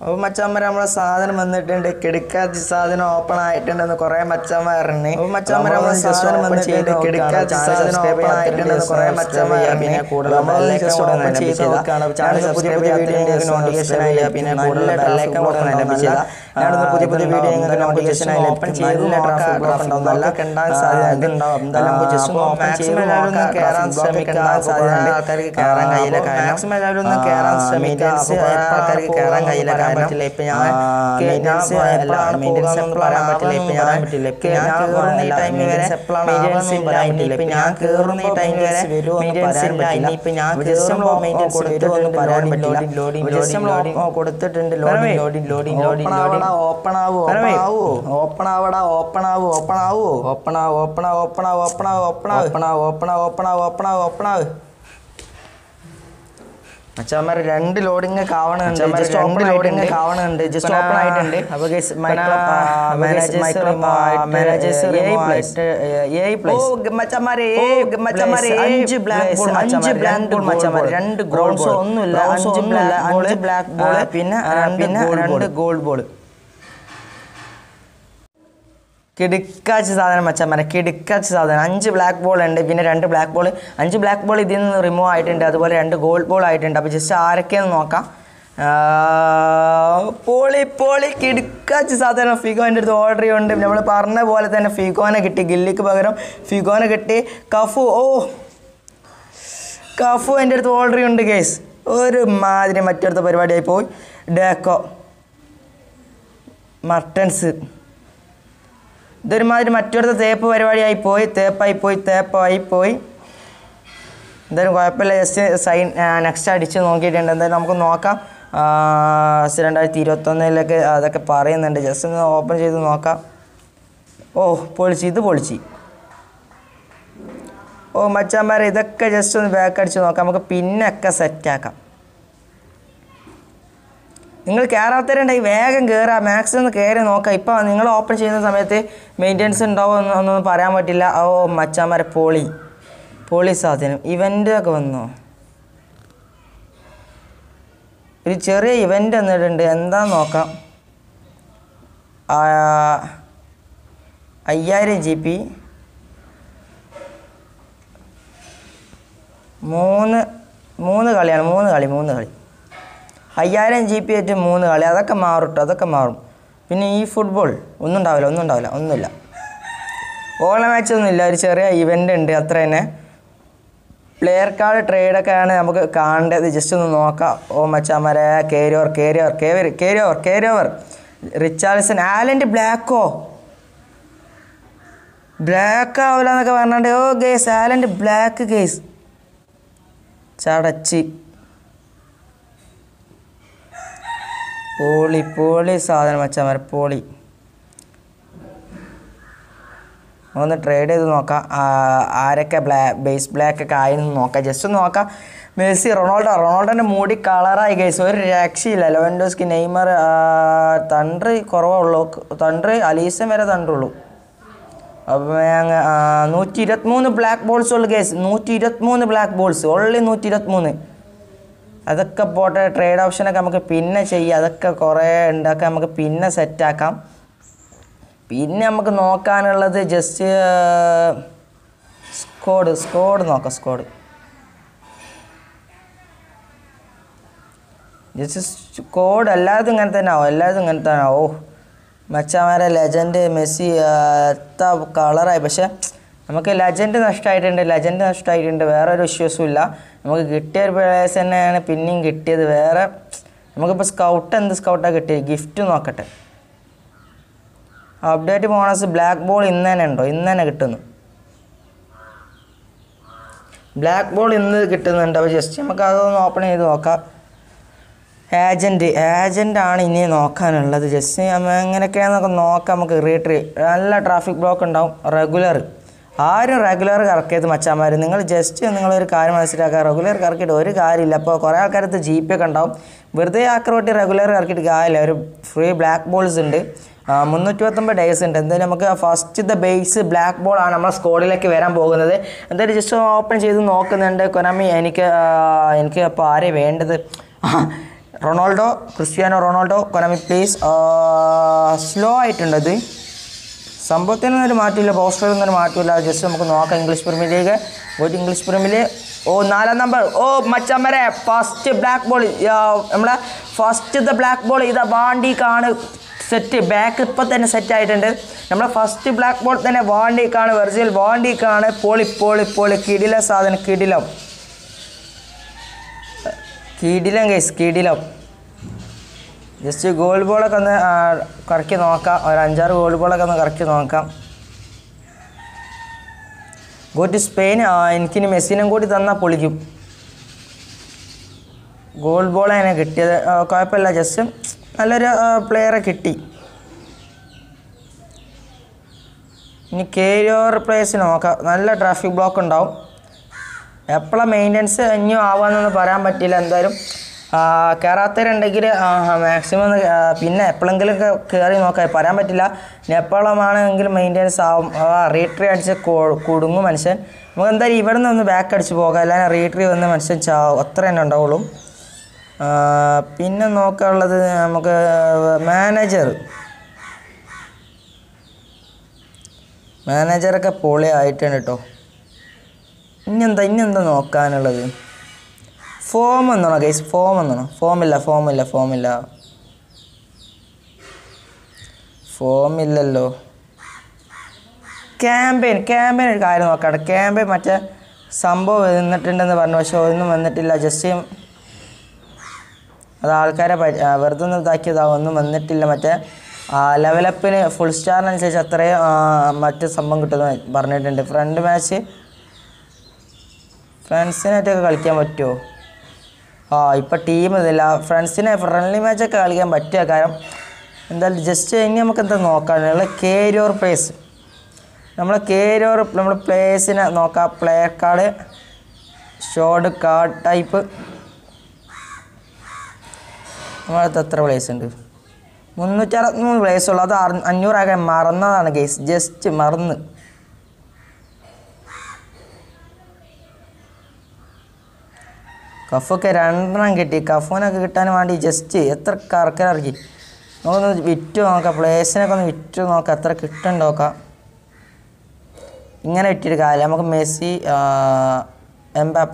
അപ്പോൾ മച്ചാമ്മ നമ്മളെ സാധനം വന്നിട്ടുണ്ട് കിടക്കാത്ത സാധനം ഓപ്പൺ ആയിട്ടുണ്ടെന്ന് കുറേ മച്ചാമ്മ പറഞ്ഞു അപ്പോൾ മച്ചാമ്മ നമ്മളെ സാധനം വന്നിട്ടുണ്ട് കിടക്കാത്ത സാധനം ഓപ്പൺ ആയിട്ടുണ്ടെന്ന് കുറേ മച്ചാമ്മ പിന്നെ കൂടുതൽ ഓപ്പൺ ചെയ്ത് നോക്കുകയാണ് ചാനൽ പുതിയ പുതിയ വീഡിയോ നോട്ടിഫിക്കേഷൻ ആയി പിന്നെ കൂടുതൽ ബെല്ലൈക്കൺ കൂടെ ലഭിച്ചത് ഞാനിന്ന് പുതിയ പുതിയ വീഡിയോ നിങ്ങൾക്ക് നോട്ടിഫിക്കേഷൻ ആയി ഓപ്പൺ ചെയ്ത് നോക്കാം ഉണ്ടാവും നല്ല കണ്ടാൻ സാധ്യത ഉണ്ടാവും എന്തായാലും ജസ്റ്റ് ഓപ്പൺ ചെയ്ത് നോക്കാം കയറാൻ ശ്രമിക്കാൻ സാധ്യത ആൾക്കാർക്ക് കയറാൻ കഴിയില്ല മാക്സിമം എല്ലാവരും ഒന്ന് കയറാൻ ശ്രമിക്കാൻ ആൾക്കാർക്ക് കയറാൻ കഴിയില്ല കാരണം പറ്റില്ല ഇപ്പൊ ഞാൻ മെയിൻ്റെനൻസ് എപ്പോഴാണ് പറയാൻ പറ്റില്ല ഇപ്പൊ ഞാൻ പറ്റില്ല ഇപ്പൊ ഞാൻ കയറുന്ന ഈ ടൈമിൽ വരെ മെയിൻ്റെനൻസ് ഇല്ല ഇനിയിപ്പോ ഞാൻ കയറുന്ന ഈ ടൈമിൽ വരെ മെയിൻ്റെനൻസ് ഇല്ല ഇനിയിപ്പോ ഞാൻ കയറുമ്പോൾ മെയിൻ്റെനൻസ് കൊടുത്തിട്ടൊന്നും പറയാൻ പറ്റില്ല ജസ്റ്റ് നമ്മൾ കൊടുത്തിട്ടുണ്ട് loading loading loading loading loading open ആവൂ ഓപ്പൺ ആവടാ ഓപ്പൺ ആവൂ ഓപ്പൺ ആവൂ ഓപ്പൺ ആവൂ ഓപ്പൺ ആവൂ ഓപ്പൺ ആവൂ ഓപ്പൺ ആവൂ ഓപ്പൺ ആവൂ ഓപ്പൺ ആവൂ ഓപ്പൺ ആവൂ ഓപ്പൺ ആവൂ ഓപ്പൺ ആവൂ ഓപ്പൺ ആവൂ അച്ഛന്മാര് രണ്ട് ലോഡിങ് കാവണുണ്ട് ജസ്റ്റ് ഓപ്പൺ ലോഡിങ് കാവണുണ്ട് ജസ്റ്റ് ഓപ്പൺ ആയിട്ടുണ്ട് അപ്പൊ അഞ്ച് ബ്ലാക്ക് ബോൾ അഞ്ച് ബ്ലാക്ക് ബോൾ മച്ചന്മാർ രണ്ട് ഗോൾ ബോൾ ഒന്നുമില്ല അഞ്ച് ബ്ലാക്ക് അഞ്ച് ബ്ലാക്ക് ബോൾ പിന്നെ പിന്നെ രണ്ട് ഗോൾഡ് ബോൾ കിടുക്കാച്ച സാധനം മച്ചന്മാരെ കിടുക്കാച്ച സാധനം അഞ്ച് ബ്ലാക്ക് ബോൾ ഉണ്ട് പിന്നെ രണ്ട് ബ്ലാക്ക് ബോൾ അഞ്ച് ബ്ലാക്ക് ബോൾ ഇതിൽ നിന്ന് റിമൂവ് ആയിട്ടുണ്ട് അതുപോലെ രണ്ട് ഗോൾഡ് ബോൾ ആയിട്ടുണ്ട് അപ്പോൾ ജസ്റ്റ് ആരൊക്കെയെന്ന് നോക്കാം ആ, പോളി പോളി കിടുക്കാച്ച സാധനം ഫിഗോൻ്റെ അടുത്ത് ഓർഡർ ചെയ്യുന്നുണ്ട് നമ്മൾ പറഞ്ഞ പോലെ തന്നെ ഫിഗോനെ കിട്ടി ഗില്ലിക്ക് പകരം ഫിഗോനെ കിട്ടി കഫു ഓ കഫു എൻ്റെ അടുത്ത് ഓർഡർ ചെയ്യുന്നുണ്ട് കേസ് ഒരു മാതിരി മറ്റടുത്ത പരിപാടിയായി പോയി ഡേക്കോ മർട്ടൻസ് ഇതൊരുമാതിരി മറ്റൊരു തേപ്പ് പരിപാടിയായി പോയി തേപ്പായി പോയി തേപ്പായി പോയി എന്തായാലും കുഴപ്പമില്ല ജസ്റ്റ് സൈൻ നെക്സ്റ്റ് അടിച്ച് നോക്കിയിട്ടുണ്ട് എന്തായാലും നമുക്ക് നോക്കാം ആ, രണ്ടായിരത്തി ഇരുപത്തൊന്നിലൊക്കെ അതൊക്കെ പറയുന്നുണ്ട് ജസ്റ്റ് ഒന്ന് ഓപ്പൺ ചെയ്ത് നോക്കാം ഓ പൊളിച്ച് ഇത് പൊളിച്ച് ഓ മച്ചാന്മാരെ ഇതൊക്കെ ജസ്റ്റ് ഒന്ന് ബാക്ക് അടിച്ച് നോക്കാം നമുക്ക് പിന്നൊക്കെ സെറ്റാക്കാം നിങ്ങൾ കയറാത്തവരുണ്ടെങ്കിൽ വേഗം കയറുക മാക്സിമം ഒന്ന് കയറി നോക്കാം ഇപ്പോൾ നിങ്ങൾ ഓപ്പൺ ചെയ്യുന്ന സമയത്ത് മെയിൻ്റെനൻസ് ഉണ്ടാവോ എന്ന് ഒന്നും പറയാൻ പറ്റില്ല ഓ മച്ചാമാരെ പോളി പോളി സാധനം ഇവൻ്റ് ഒക്കെ വന്നോ ഒരു ചെറിയ ഇവൻ്റ് എന്നിട്ടുണ്ട് എന്താന്ന് നോക്കാം ആ, അയ്യായിരം ജി പി മൂന്ന് മൂന്ന് കളിയാണ് മൂന്ന് കളി മൂന്ന് കളി അയ്യായിരം ജി പി ആയിട്ട് മൂന്ന് കളി അതൊക്കെ മാറും ട്ടോ അതൊക്കെ മാറും പിന്നെ ഈ ഫുട്ബോൾ ഒന്നും ഉണ്ടാവില്ല ഒന്നും ഉണ്ടാവില്ല ഒന്നുമില്ല ഓള മാച്ച് ഒന്നുമില്ല ഒരു ചെറിയ ഇവൻ്റ് ഉണ്ട് അത്ര തന്നെ പ്ലെയർ കാർഡ് ട്രേഡൊക്കെയാണ് നമുക്ക് കാണേണ്ടത് ജസ്റ്റ് ഒന്ന് നോക്കാം ഓ മച്ചാമാരെ carry over carry over carry carry over carry over Richardson Haaland ബ്ലാക്കോ ബ്ലാക്ക് ആവില്ല എന്നൊക്കെ പറഞ്ഞിട്ട് ഓ ഗേസ് ആലൻഡ് ബ്ലാക്ക് ഗേസ് ചടച്ച് പോളി പോളി സാധനം മച്ചാമാരെ പോളി ഒന്ന് ട്രേഡ് ചെയ്ത് നോക്കാം ആ, ആരൊക്കെ ബ്ലാ ബേസ് ബ്ലാക്ക് ഒക്കെ ആയിരുന്നു നോക്കാം ജസ്റ്റ് ഒന്ന് നോക്കാം മെസ്സി റൊണാൾഡോ റൊണാൾഡോൻ്റെ മൂടി കളറായി ഗൈസ് ഒരു രക്ഷയില്ല ലെവൻഡോസ്കി നെയ്മർ തണ്ട് കുറവുള്ളൂ തണ്ട് അലീസൻ വരെ തണ്ടുള്ളൂ അപ്പം ഞങ്ങൾ നൂറ്റി ഇരുപത്തിമൂന്ന് ബ്ലാക്ക് ബോൾസ് ഉള്ളു കേസ് നൂറ്റി ഇരുപത്തിമൂന്ന് ബ്ലാക്ക് ബോൾസ് ഓൺലി നൂറ്റി ഇരുപത്തിമൂന്ന് അതൊക്കെ പോട്ടെ ട്രേഡ് ഓപ്ഷനൊക്കെ നമുക്ക് പിന്നെ ചെയ്യാം അതൊക്കെ കുറേ ഉണ്ടാക്കാം നമുക്ക് പിന്നെ സെറ്റാക്കാം പിന്നെ നമുക്ക് നോക്കാനുള്ളത് ജസ്റ്റ് സ്കോഡ് സ്കോഡ് നോക്കാം സ്കോഡ് ജസ്റ്റ് സ്കോഡ് എല്ലാതും ഇങ്ങനെ തന്നെ ആവും എല്ലാതും ഇങ്ങനെ തന്നെ ആവും ഓ മച്ചാമാരെ ലെജൻഡ് മെസ്സി ആ, എത്ര കളറായി പക്ഷെ നമുക്ക് ലെജൻഡ് നഷ്ടമായിട്ടുണ്ട് ലെജൻഡ് നഷ്ടമായിട്ടുണ്ട് വേറെ ഒരു ഇഷ്യൂസും ഇല്ല നമുക്ക് കിട്ടിയ ഒരു പ്ലേയേഴ്സ് തന്നെയാണ് പിന്നെയും കിട്ടിയത് വേറെ നമുക്കിപ്പോൾ സ്കൗട്ട് എന്ത് സ്കൗട്ടാണ് കിട്ടിയത് ഗിഫ്റ്റ് നോക്കട്ടെ അപ്ഡേറ്റ് ബോണസ് ബ്ലാക്ക് ബോൾ ഇന്ന് തന്നെ ഉണ്ടോ ഇന്ന് തന്നെ കിട്ടുന്നു ബ്ലാക്ക് ബോൾ ഇന്ന് കിട്ടുന്നുണ്ട് അപ്പോൾ ജസ്റ്റ് നമുക്ക് അതൊന്ന് ഓപ്പൺ ചെയ്ത് നോക്കാം ഏജൻറ്റ് ഏജൻ്റ് ആണ് ഇനി നോക്കാനുള്ളത് ജസ്റ്റ് നമ്മ എങ്ങനെയൊക്കെയാണെന്നൊക്കെ നോക്കാം നമുക്ക് റീട്രി നല്ല ട്രാഫിക് ബ്ലോക്ക് ഉണ്ടാവും റെഗുലർ ആരും റെഗുലർ കറക്കിയത് മച്ചാന്മാർ നിങ്ങൾ ജസ്റ്റ് നിങ്ങളൊരു കാര്യം മനസ്സിലാക്കുക റെഗുലർ കറക്കിയിട്ട് ഒരു കാര്യമില്ല അപ്പോൾ കുറേ ആൾക്കാരത്ത് ജി പി ഒക്കെ ഉണ്ടാവും വെറുതെ ആക്രോട്ടി റെഗുലർ കറക്കിയിട്ട് കാര്യമില്ല ഒരു ഫ്രീ ബ്ലാക്ക് ബോൾസ് ഉണ്ട് മുന്നൂറ്റി പത്തൊമ്പത് ഡേയ്സ് ഉണ്ട് എന്തായാലും നമുക്ക് first the base black ball ആണ് നമ്മുടെ സ്കോഡിലേക്ക് വരാൻ പോകുന്നത് എന്തായാലും ജസ്റ്റ് ഓപ്പൺ ചെയ്ത് നോക്കുന്നുണ്ട് കൊനാമി എനിക്ക് ആ, എനിക്ക് അപ്പോൾ ആരെ വേണ്ടത് Ronaldo Cristiano Ronaldo Konami please slow ആയിട്ടുണ്ട് ഇത് സംഭവത്തിനൊന്നും ഒരു മാറ്റമില്ല പോസ്റ്ററിനൊന്നും ഒരു മാറ്റമില്ല ജസ്റ്റ് നമുക്ക് നോക്കാം ഇംഗ്ലീഷ് പ്രീമിയർ ലീഗ് പോയിട്ട് ഇംഗ്ലീഷ് പ്രീമിയർ ലീഗ് ഓ നാലാം നമ്പർ ഓ മച്ചമ്മരെ ഫസ്റ്റ് ബ്ലാക്ക് ബോൾ നമ്മളെ ഫസ്റ്റ് ബ്ലാക്ക് ബോൾ ഇതാ വാണ്ടിക്കാണ് സെറ്റ് ബാക്ക് ഇപ്പം തന്നെ സെറ്റ് ആയിട്ടുണ്ട് നമ്മളെ ഫസ്റ്റ് ബ്ലാക്ക് ബോൾ തന്നെ വാണ്ടിക്കാണ് വെർജിൽ വാണ്ടിക്കാണ് പോളി പോളി പോളി കിടില സാധനം കിടിലം കിടിലം ഗൈസ് കിടിലം ജസ്റ്റ് ഗോൾ ബോളൊക്കെ ഒന്ന് ആ, കറക്കി നോക്കാം ഒരു അഞ്ചാറ് ഗോൾ ബോളൊക്കെ ഒന്ന് കറക്കി നോക്കാം ഗോ ടു സ്പെയിൻ ആ, എനിക്കിനി മെസ്സിനും കൂടി തന്നാൽ പൊളിക്കും ഗോൾ ബോളാണ് കിട്ടിയത് ആ, കുഴപ്പമില്ല ജസ്റ്റ് നല്ലൊരു പ്ലെയറെ കിട്ടി ഇനി കേരിയോർ പ്ലേസ് നോക്കാം നല്ല ട്രാഫിക് ബ്ലോക്ക് ഉണ്ടാവും എപ്പോഴാണ് മെയിൻ്റനൻസ് ഇനിയും ആവാന്നൊന്നും പറയാൻ പറ്റില്ല എന്തായാലും കയറാത്തവരുണ്ടെങ്കിൽ മാക്സിമം ഒന്ന് ആ, പിന്നെ എപ്പോഴെങ്കിലും കയറി നോക്കാം പറയാൻ പറ്റില്ല ഇനി എപ്പോഴാണെങ്കിലും മെയിൻ്റനൻസ് ആവും റീട്രി അടിച്ച് കൊ- കുടുങ്ങും മനുഷ്യൻ നമുക്ക് എന്തായാലും ഇവിടെ നിന്ന് ഒന്ന് ബാക്ക് അടിച്ച് പോകാം അല്ലാതെ റീട്രി വന്ന് മനുഷ്യൻ ചാവും അത്ര തന്നെ ഉണ്ടാവുള്ളൂ ആ, പിന്നെ നോക്കാനുള്ളത് നമുക്ക് മാനേജർ മാനേജറൊക്കെ പൊളിയായിട്ടുണ്ട് കേട്ടോ ഇനി എന്താ ഇനി എന്താ നോക്കാനുള്ളത് ഫോം എന്നാണോ ഗൈസ് ഫോം എന്നാണോ ഫോമില്ല ഫോമില്ല ഫോമില്ല ഫോമില്ലല്ലോ ക്യാമ്പയിൻ ക്യാമ്പയിൻ ഒരു കാര്യം നോക്കാട്ടെ ക്യാമ്പയിൻ മറ്റേ സംഭവം വന്നിട്ടുണ്ടെന്ന് പറഞ്ഞു പക്ഷെ ഒന്നും വന്നിട്ടില്ല ജസ്റ്റ് അത് ആൾക്കാരെ പരി- ആ, വെറുതെ ഒന്ന് ഇതാക്കിയതാ ഒന്നും വന്നിട്ടില്ല മറ്റേ ലെവലപ്പിന് ഫുൾ സ്റ്റാറിനനുസരിച്ച് അത്രയും ആ, മറ്റ് സംഭവം കിട്ടുമെന്ന് പറഞ്ഞിട്ടുണ്ട് ഫ്രണ്ട് മാച്ച് ഫ്രണ്ട്സിനായിട്ടൊക്കെ കളിക്കാൻ പറ്റുമോ ആ ഇപ്പം ടീം ഇതില്ല ഫ്രണ്ട്സിനെ ഫ്രണ്ട്ലി മാച്ചൊക്കെ കളിക്കാൻ പറ്റുക കാരണം എന്തായാലും ജസ്റ്റ് ഇനി നമുക്ക് എന്താ നോക്കാനുള്ള കേരിയോർ പ്ലേസ് നമ്മൾ കേരിയോർ നമ്മൾ പ്ലേസിനെ നോക്കാം player card short card type നമ്മളടുത്ത് എത്ര പ്ലേസ് ഉണ്ട് മുന്നൂറ്റി അറുപത്തിമൂന്ന് പ്ലേസ് ഉള്ളൂ അത് അറു- അഞ്ഞൂറാക്കാൻ മറന്നതാണ് കേസ് ജസ്റ്റ് മറന്ന് കഫൊക്കെ രണ്ടെണ്ണം കിട്ടി കഫൂനൊക്കെ കിട്ടാൻ വേണ്ടി ജസ്റ്റ് എത്ര കറക്കലിറക്കി നമുക്കൊന്ന് വിറ്റ് നോക്കാം പ്ലേസിനൊക്കെ ഒന്ന് വിറ്റ് നോക്കാം എത്ര കിട്ടുന്നുണ്ട് നോക്കാം ഇങ്ങനെ വിറ്റിട്ട് കാര്യം നമുക്ക് മെസ്സി ആ, എംബാപ്പ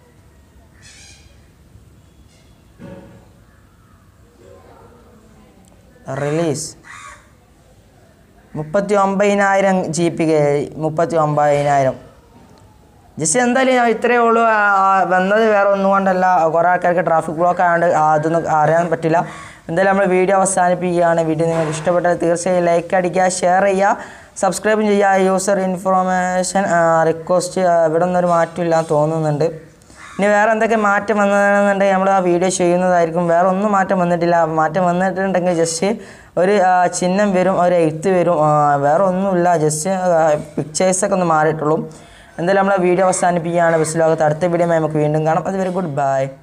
റിലീസ് മുപ്പത്തി ഒമ്പതിനായിരം ജി പി മുപ്പത്തി ഒമ്പതിനായിരം ജസ്റ്റ് എന്തായാലും ഞാൻ ഇത്രയേ ഉള്ളൂ ആ, ആ, വന്നത് വേറെ ഒന്നും കൊണ്ടല്ല കുറേ ആൾക്കാർക്ക് ട്രാഫിക് ബ്ലോക്ക് ആയതുകൊണ്ട് ആ, അതൊന്നും അറിയാൻ പറ്റില്ല എന്തായാലും നമ്മൾ വീഡിയോ അവസാനിപ്പിക്കുകയാണ് വീഡിയോ നിങ്ങൾക്ക് ഇഷ്ടപ്പെട്ടാൽ തീർച്ചയായും ലൈക്ക് അടിക്കുക ഷെയർ ചെയ്യുക സബ്സ്ക്രൈബും ചെയ്യുക യൂസർ ഇൻഫോർമേഷൻ റിക്വസ്റ്റ് ഇവിടെ ഒന്നും ഒരു മാറ്റമില്ല എന്ന് തോന്നുന്നുണ്ട് ഇനി വേറെ എന്തൊക്കെ മാറ്റം വന്നതെന്നുണ്ടെങ്കിൽ നമ്മൾ ആ വീഡിയോ ചെയ്യുന്നതായിരിക്കും വേറെ ഒന്നും മാറ്റം വന്നിട്ടില്ല മാറ്റം വന്നിട്ടുണ്ടെങ്കിൽ ജസ്റ്റ് ഒരു ആ, ചിഹ്നം വരും ഒരു എഴുത്ത് വരും ആ, വേറെ ഒന്നുമില്ല ജസ്റ്റ് പിക്ചേഴ്സൊക്കെ ഒന്ന് മാറിയിട്ടുള്ളൂ എന്തായാലും നമ്മൾ വീഡിയോ അവസാനിപ്പിക്കുകയാണ് ബസ് ലോകത്ത് അടുത്ത വീഡിയോ നമുക്ക് വീണ്ടും കാണാം അതുവരെ ഗുഡ് ബൈ